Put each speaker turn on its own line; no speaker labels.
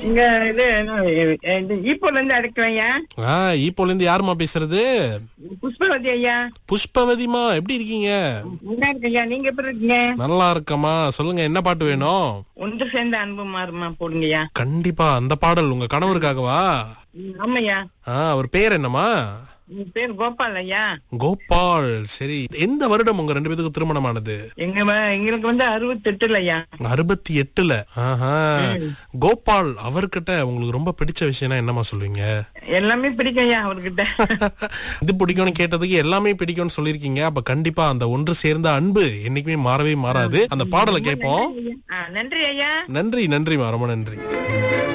இங்க இது என்ன, இது ஈப்போல இருந்து அடைக்கிறேன் ஐயா
ஆ ஈப்போல இருந்து யாருமா பேசுறது
புஷ்பவதி ஐயா
புஷ்பவதிமா எப்படி இருக்கீங்க
நல்லா இருக்கு ஐயா நீங்க எப்படி இருக்கீங்க
நல்லா இருக்கமா சொல்லுங்க என்ன பாட்டு வேணும்
ஒன்று சேர்ந்த அன்பு மாறுமா போடுங்க ஐயா
கண்டிப்பா அந்த பாடல் உங்க கணவருக்காகவா
ம், ஆமாய்யா
ஆ அவர் பேர் என்னமா
உங்க பேர் கோபால் ஐயா
கோபால் சரி எந்த வருடம் உங்க ரெண்டு பேத்துக்கு திருமணமானது
எங்க வ- எங்களுக்கு வந்து அறுபத்தெட்டுல ஐயா
அறுபத்தி எட்டுல ஆஹா கோபால் அவர்கிட்ட உங்களுக்கு ரொம்ப பிடிச்ச விஷயம்னா என்னமா சொல்லுவீங்க
எல்லாமே பிடிக்கும் ஐயா அவர்கிட்ட
இது பிடிக்கும்னு கேட்டதுக்கு எல்லாமே பிடிக்கும்னு சொல்லிருக்கீங்க அப்ப கண்டிப்பா அந்த ஒன்று சேர்ந்த அன்பு என்னைக்குமே மாறவே மாறாது அந்த பாடலை கேட்போம்
ஆ, நன்றி ஐயா
நன்றி நன்றிமா ரொம்ப நன்றி